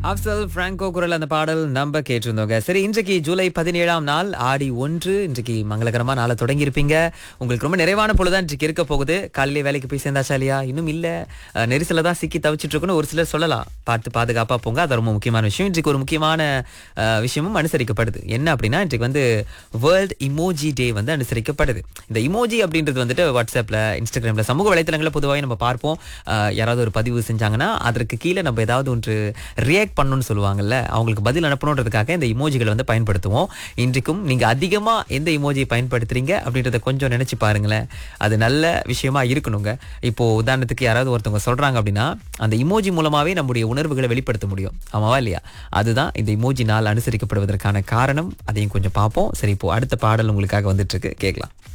Afzal Franco குரல் அந்த பாடல் நம்ம கேட்டிருந்தோங்க சரி இன்றைக்கு ஜூலை பதினேழாம் நாள் ஆடி ஒன்று இன்றைக்கு மங்களகரமா நாளை தொடங்கி இருப்பீங்க உங்களுக்கு ரொம்ப நிறைவான பொழுதுதான் இன்றைக்கு இருக்க போகுது காலையிலே வேலைக்கு போய் சேர்ந்தாச்சா இல்லையா இன்னும் இல்ல அஹ், நெரிசல்ல தான் சிக்கி தவிச்சிட்டு இருக்குன்னு ஒரு சிலர் சொல்லலாம் பார்த்து பாதுகாப்பா போங்க அது ரொம்ப முக்கியமான விஷயம் இன்றைக்கு ஒரு முக்கியமான அஹ், விஷயமும் அனுசரிக்கப்படுது என்ன அப்படின்னா இன்றைக்கு வந்து வேர்ல்ட் இமோஜி டே வந்து அனுசரிக்கப்படுது இந்த இமோஜி அப்படின்றது வந்துட்டு வாட்ஸ்அப்ல இன்ஸ்டாகிராம்ல சமூக வலைத்தளங்களில் பொதுவாக நம்ம பார்ப்போம் அஹ், யாராவது ஒரு பதிவு செஞ்சாங்கன்னா அதற்கு கீழே நம்ம ஏதாவது ஒன்று ரியாக்ட் பண்ணணும்னு சொல்லுவாங்கல்ல அவங்களுக்கு பதில் அனுப்பணுன்றதுக்காக இந்த இமோஜிகளை வந்து பயன்படுத்துவோம் இன்றைக்கும் நீங்க அதிகமா எந்த இமோஜியை பயன்படுத்துறீங்க அப்படின்றத கொஞ்சம் நினைச்சு பாருங்களேன் அது நல்ல விஷயமா இருக்கணுங்க இப்போ உதாரணத்துக்கு யாராவது ஒருத்தவங்க சொல்றாங்க அப்படின்னா அந்த இமோஜி மூலமாவே நம்முடைய உணர்வுகளை வெளிப்படுத்த முடியும் ஆமாவா இல்லையா அதுதான் இந்த இமோஜி நாள் அனுசரிக்கப்படுவதற்கான காரணம் அதையும் கொஞ்சம் பார்ப்போம் சரி இப்போ அடுத்த பாடல் உங்களுக்காக வந்துட்டு இருக்கு கேட்கலாம்